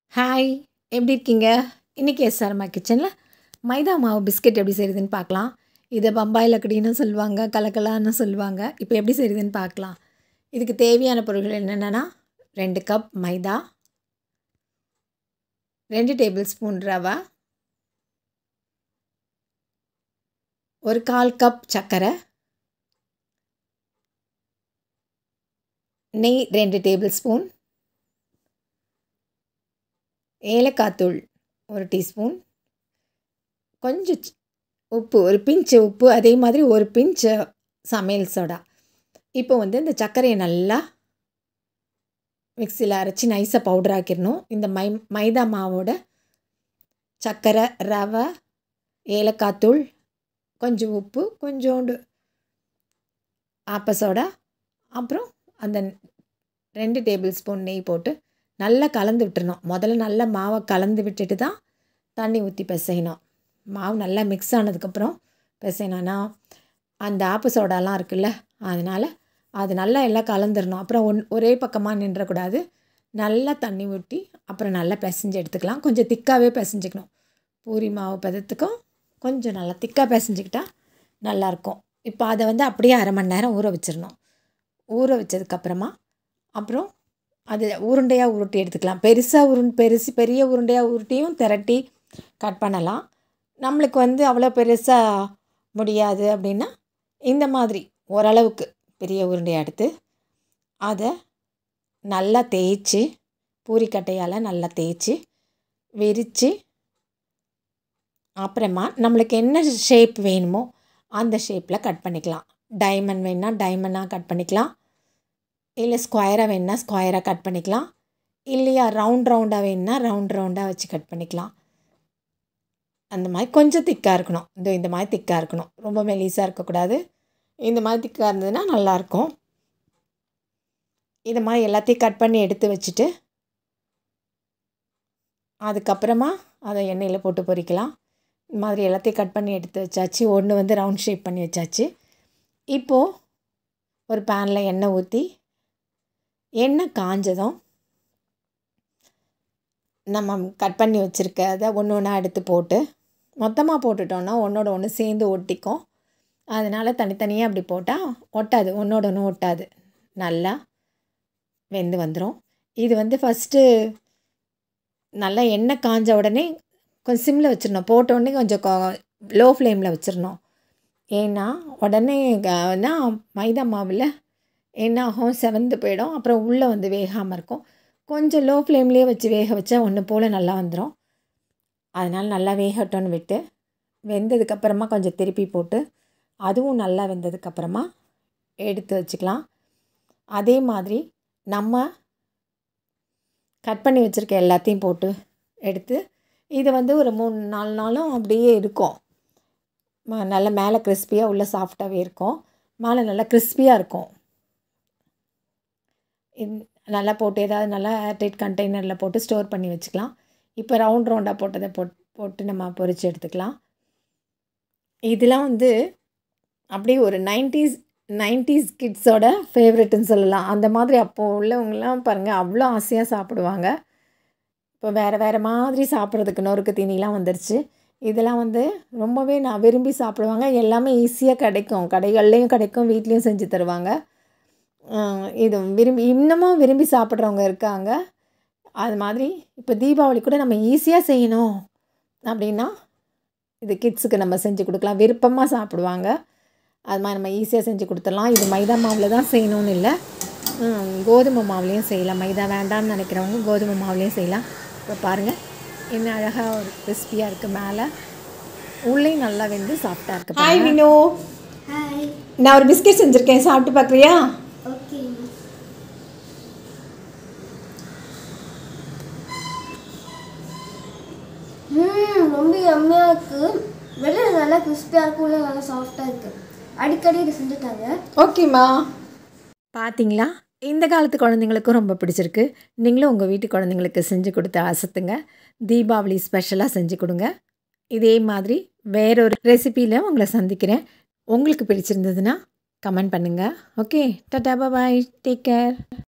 hi எப்படி இருக்கீங்க இன்றைக்கி எஸ்ஆர்மா கிச்சனில் மைதா மாவு பிஸ்கெட் எப்படி செய்கிறதுன்னு பார்க்கலாம் இதை பம்பாய் லக்கடின்னு சொல்லுவாங்க கலக்கலான்னு சொல்லுவாங்க இப்போ எப்படி செய்கிறதுன்னு பார்க்கலாம் இதுக்கு தேவையான பொருட்கள் என்னென்னா ரெண்டு கப் மைதா ரெண்டு டேபிள் ஸ்பூன் ரவா ஒரு கால் கப் சர்க்கரை நெய் ரெண்டு டேபிள் ஸ்பூன் ஏலக்காய் தூள் ஒரு டீஸ்பூன் கொஞ்சம் உப்பு ஒரு பிஞ்சு உப்பு அதே மாதிரி ஒரு பிஞ்சு சமையல் சோடா இப்போ வந்து இந்த சர்க்கரையை நல்லா மிக்சியில் அரைச்சி நைஸாக பவுடர் ஆக்கிடணும் இந்த மை மைதா மாவோட சர்க்கரை ரவை ஏலக்காய் தூள் கொஞ்சம் உப்பு கொஞ்சோண்டு ஆப்ப சோடா அப்புறம் அந்த ரெண்டு டேபிள் ஸ்பூன் நெய் போட்டு நல்லா கலந்து விட்டுறணும் முதல்ல நல்லா மாவை கலந்து விட்டுட்டு தான் தண்ணி ஊற்றி பிசையணும் மாவு நல்லா மிக்ஸ் ஆனதுக்கப்புறம் பிசையணும்னா அந்த ஆப்பு சோடாலாம் இருக்குல்ல அதனால் அது நல்லா எல்லாம் கலந்துடணும் அப்புறம் ஒன் ஒரே பக்கமாக நின்றக்கூடாது நல்லா தண்ணி ஊற்றி அப்புறம் நல்லா பிசைஞ்சு எடுத்துக்கலாம் கொஞ்சம் திக்காகவே பிசைஞ்சிக்கணும் பூரி மாவு பதத்துக்கும் கொஞ்சம் நல்லா திக்காக பிசைஞ்சிக்கிட்டா நல்லாயிருக்கும் இப்போ அதை வந்து அப்படியே அரை மணி நேரம் ஊற வச்சிடணும் ஊற வச்சதுக்கப்புறமா அப்புறம் அது உருண்டையாக உருட்டி எடுத்துக்கலாம் பெருசாக உருண் பெருசு பெரிய உருண்டையாக உருட்டியும் திரட்டி கட் பண்ணலாம் நம்மளுக்கு வந்து அவ்வளோ பெருசாக முடியாது அப்படின்னா இந்த மாதிரி ஓரளவுக்கு பெரிய உருண்டையாக எடுத்து அதை நல்லா தேய்ச்சி பூரிக்கட்டையால் நல்லா தேய்ச்சி விரித்து அப்புறமா நம்மளுக்கு என்ன ஷேப் வேணுமோ அந்த ஷேப்பில் கட் பண்ணிக்கலாம் டைமண்ட் வேணால் டைமண்டாக கட் பண்ணிக்கலாம் இல்லை ஸ்கொயராக வேணுன்னா ஸ்கொயராக கட் பண்ணிக்கலாம் இல்லையா ரவுண்ட் ரவுண்டாக வேணுன்னா ரவுண்ட் ரவுண்டாக வச்சு கட் பண்ணிக்கலாம் அந்த மாதிரி கொஞ்சம் திக்காக இருக்கணும் இந்த இந்த மாதிரி திக்காக இருக்கணும் ரொம்ப மெலிசாக இருக்கக்கூடாது இந்த மாதிரி திக்காக இருந்ததுன்னா நல்லாயிருக்கும் இது மாதிரி எல்லாத்தையும் கட் பண்ணி எடுத்து வச்சுட்டு அதுக்கப்புறமா அதை எண்ணெயில் போட்டு பொரிக்கலாம் இந்த மாதிரி எல்லாத்தையும் கட் பண்ணி எடுத்து வச்சாச்சு ஒன்று வந்து ரவுண்ட் ஷேப் பண்ணி வச்சாச்சு இப்போது ஒரு பேனில் எண்ணெய் ஊற்றி எண்ணெய் காஞ்சதும் நம்ம கட் பண்ணி வச்சுருக்கதை ஒன்று ஒன்றா எடுத்து போட்டு மொத்தமாக போட்டுட்டோன்னா ஒன்றோட ஒன்று சேர்ந்து ஒட்டிக்கும் அதனால் தனித்தனியாக அப்படி போட்டால் ஒட்டாது ஒன்றோட ஒன்று ஒட்டாது நல்லா வெந்து வந்துடும் இது வந்து ஃபஸ்ட்டு நல்லா எண்ணெய் காஞ்ச உடனே கொஞ்சம் சிம்மில் வச்சிடணும் போட்ட உடனே கொஞ்சம் லோ ஃப்ளேமில் வச்சிடணும் ஏன்னா உடனே என்ன மைதா மாவில் என்ன ஆகும் செவந்து போயிடும் அப்புறம் உள்ளே வந்து வேகாமல் இருக்கும் கொஞ்சம் லோ ஃப்ளேம்லேயே வச்சு வேக வச்சா ஒன்று போல் நல்லா வந்துடும் அதனால் நல்லா வேகட்டோன்னு விட்டு வெந்ததுக்கப்புறமா கொஞ்சம் திருப்பி போட்டு அதுவும் நல்லா வெந்ததுக்கப்புறமா எடுத்து வச்சுக்கலாம் அதே மாதிரி நம்ம கட் பண்ணி வச்சுருக்க எல்லாத்தையும் போட்டு எடுத்து இது வந்து ஒரு மூணு நாலு நாளும் அப்படியே இருக்கும் நல்லா மேலே கிறிஸ்பியாக உள்ளே சாஃப்டாகவே இருக்கும் மேலே நல்லா கிறிஸ்பியாக இருக்கும் நல்லா போட்டு ஏதாவது நல்லா ஏர்டைட் கண்டெய்னரில் போட்டு ஸ்டோர் பண்ணி வச்சுக்கலாம் இப்போ ரவுண்ட் ரவுண்டாக போட்டதை போட் போட்டு நம்ம பொரித்து எடுத்துக்கலாம் இதெல்லாம் வந்து அப்படியே ஒரு நைன்டிஸ் நைன்டிஸ் கிட்ஸோட ஃபேவரெட்டுன்னு சொல்லலாம் அந்த மாதிரி அப்போது உள்ளவங்களாம் பாருங்கள் அவ்வளோ ஆசையாக சாப்பிடுவாங்க இப்போ வேறு வேறு மாதிரி சாப்பிட்றதுக்கு நொறுக்கு தீனிலாம் வந்துருச்சு இதெல்லாம் வந்து ரொம்பவே நான் விரும்பி சாப்பிடுவாங்க எல்லாமே ஈஸியாக கிடைக்கும் கடைகள்லேயும் கிடைக்கும் வீட்லேயும் செஞ்சு தருவாங்க இது விரும்பி இன்னமும் விரும்பி சாப்பிட்றவங்க இருக்காங்க அது மாதிரி இப்போ தீபாவளி கூட நம்ம ஈஸியாக செய்யணும் அப்படின்னா இது கிட்ஸுக்கு நம்ம செஞ்சு கொடுக்கலாம் விருப்பமாக சாப்பிடுவாங்க அது மாதிரி நம்ம ஈஸியாக செஞ்சு கொடுத்துடலாம் இது மைதா மாவில் தான் செய்யணும்னு இல்லை கோதுமை மாவுலேயும் செய்யலாம் மைதா வேண்டாம்னு நினைக்கிறவங்க கோதுமை மாவுலேயும் செய்யலாம் இப்போ பாருங்கள் என்ன அழகாக ஒரு கிறிஸ்பியாக இருக்குது மேலே உள்ளேயும் நல்லா வெந்து சாஃப்டாக இருக்குது ஹாய் வினோ ஹாய் நான் ஒரு பிஸ்கெட் செஞ்சுருக்கேன் சாப்பிட்டு பார்க்குறியா ஓகே ம் ரொம்ப யம்மியாக இருக்குது வெளியில் நல்லா கிறிஸ்பியாக இருக்கும் உள்ள நல்லா சாஃப்டாக இருக்குது அடிக்கடி இது செஞ்சுட்டாங்க ஓகேம்மா பார்த்தீங்களா இந்த காலத்து குழந்தைங்களுக்கும் ரொம்ப பிடிச்சிருக்கு நீங்களும் உங்கள் வீட்டு குழந்தைங்களுக்கு செஞ்சு கொடுத்து ஆசத்துங்க தீபாவளி ஸ்பெஷலாக செஞ்சு கொடுங்க இதே மாதிரி வேறொரு ரெசிப்பியில் உங்களை சந்திக்கிறேன் உங்களுக்கு பிடிச்சிருந்ததுன்னா கமெண்ட் பண்ணுங்கள் ஓகே டாட்டா பாய் டேக் கேர்